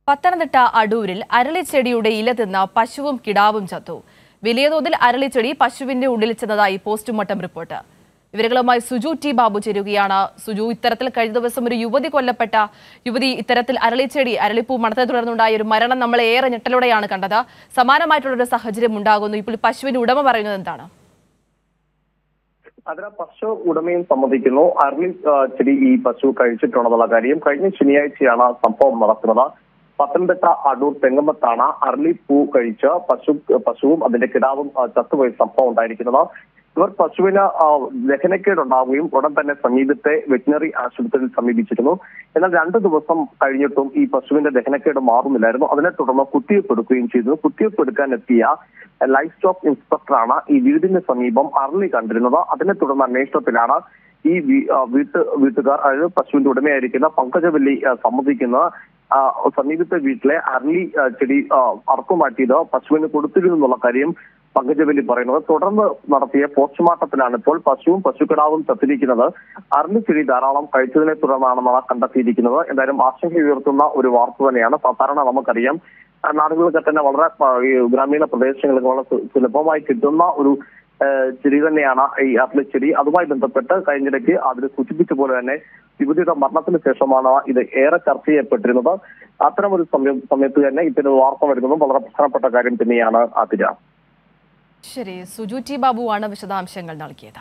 പത്തനംതിട്ട അടൂരിൽ അരളിച്ചെടിയുടെ ഇല തിന്ന പശുവും കിടാവും ചത്തു വലിയ തോതിൽ അരളിച്ചെടി പശുവിന്റെ ഉള്ളിൽ ചെന്നതായി പോസ്റ്റ്മോർട്ടം റിപ്പോർട്ട് വിവരങ്ങളുമായി സുജു ടി ബാബു ചേരുകയാണ് സുജു ഇത്തരത്തിൽ കഴിഞ്ഞ ദിവസം ഒരു യുവതി കൊല്ലപ്പെട്ട യുവതി ഇത്തരത്തിൽ അരളിച്ചെടി അരളിപ്പൂ മണത്തെ തുടർന്നുണ്ടായ ഒരു മരണം നമ്മളെ ഏറെ ഞെട്ടലോടെയാണ് കണ്ടത് സമാനമായിട്ടുള്ള ഒരു സാഹചര്യം ഉണ്ടാകുന്നു ഇപ്പോൾ പശുവിന്റെ ഉടമ പറയുന്നത് എന്താണ് അതിന് പശു ഉടമയും സമ്മതിക്കുന്നു അരളി ആ, ചെടി ഈ പശു കഴിച്ചിട്ടുണ്ടെന്നുള്ള കാര്യം കഴിഞ്ഞ ശനിയാഴ്ചയാണ് സംഭവം നടക്കുന്നത് പത്തനംതിട്ട അടൂർ തെങ്ങമ്പത്താണ് അരളി പൂ കഴിച്ച് പശു പശുവും അതിന്റെ കിടാവും ആ, ചത്തുപോയ സംഭവം ഉണ്ടായിരിക്കുന്നത് ഇവർ പശുവിന് ആ, ദഹനക്കേട് ഉണ്ടാവുകയും ഉടൻ തന്നെ സമീപത്തെ വെറ്റിനറി ആശുപത്രിയിൽ സമീപിച്ചിരുന്നു എന്നാൽ രണ്ടു ദിവസം കഴിഞ്ഞിട്ടും ഈ പശുവിന്റെ ദഹനക്കേട് മാറുന്നില്ലായിരുന്നു അതിനെ തുടർന്ന് കുത്തിവയ്പ് എടുക്കുകയും ചെയ്തു കുത്തിവയ്പ് എടുക്കാൻ എത്തിയ ലൈഫ് സ്റ്റോക്ക് ഇൻസ്പെക്ടറാണ് ഈ വീടിന് സമീപം അരളി കണ്ടിരുന്നത് അതിനെ തുടർന്ന് അന്വേഷണത്തിലാണ് ഈ വീ- ആ, വീട്ട് വീട്ടുകാർ അതായത് പശുവിന്റെ ഉടമയായിരിക്കുന്ന പങ്കജവല്ലി ആ, സമ്മതിക്കുന്ന ആ, സമീപത്തെ വീട്ടിലെ അരളി ആ, ചെടി ആ, അറുക്കുമാറ്റിയത് പശുവിന് കൊടുത്തിരുന്നു എന്നുള്ള കാര്യം പങ്കജവല്ലി പറയുന്നത് തുടർന്ന് നടത്തിയ പോസ്റ്റ്മോർട്ടത്തിലാണ് ഇപ്പോൾ പശുവും പശുക്കിടാവും ചത്തിരിക്കുന്നത് അരളി ചെടി ധാരാളം കഴിച്ചതിനെ തുടർന്നാണെന്നാണ് കണ്ടെത്തിയിരിക്കുന്നത് എന്തായാലും ആശങ്ക ഉയർത്തുന്ന ഒരു വാർത്ത തന്നെയാണ് സാധാരണ നമുക്കറിയാം ആ, നാടുകളിലൊക്കെ തന്നെ വളരെ ആ, ഈ ഗ്രാമീണ പ്രദേശങ്ങളിൽ വളരെ സു- സുലഭമായി കിട്ടുന്ന ഒരു ആ, ചെടി തന്നെയാണ് ഈ അരളി ചെടി അതുമായി ബന്ധപ്പെട്ട് കഴിഞ്ഞിടയ്ക്ക് അതിൽ സൂചിപ്പിച്ച പോലെ തന്നെ യുവതിയുടെ മരണത്തിന് ശേഷമാണ് ഇത് ഏറെ ചർച്ച ചെയ്യപ്പെട്ടിരുന്നത് അത്തരം ഒരു സമയം സമയത്ത് തന്നെ ഇത്തരം വാർത്ത വരുന്നതും വളരെ പ്രധാനപ്പെട്ട കാര്യം തന്നെയാണ് അതിര ശരി സുജു ടി ബാബുവാണ് വിശദാംശങ്ങൾ നൽകിയത്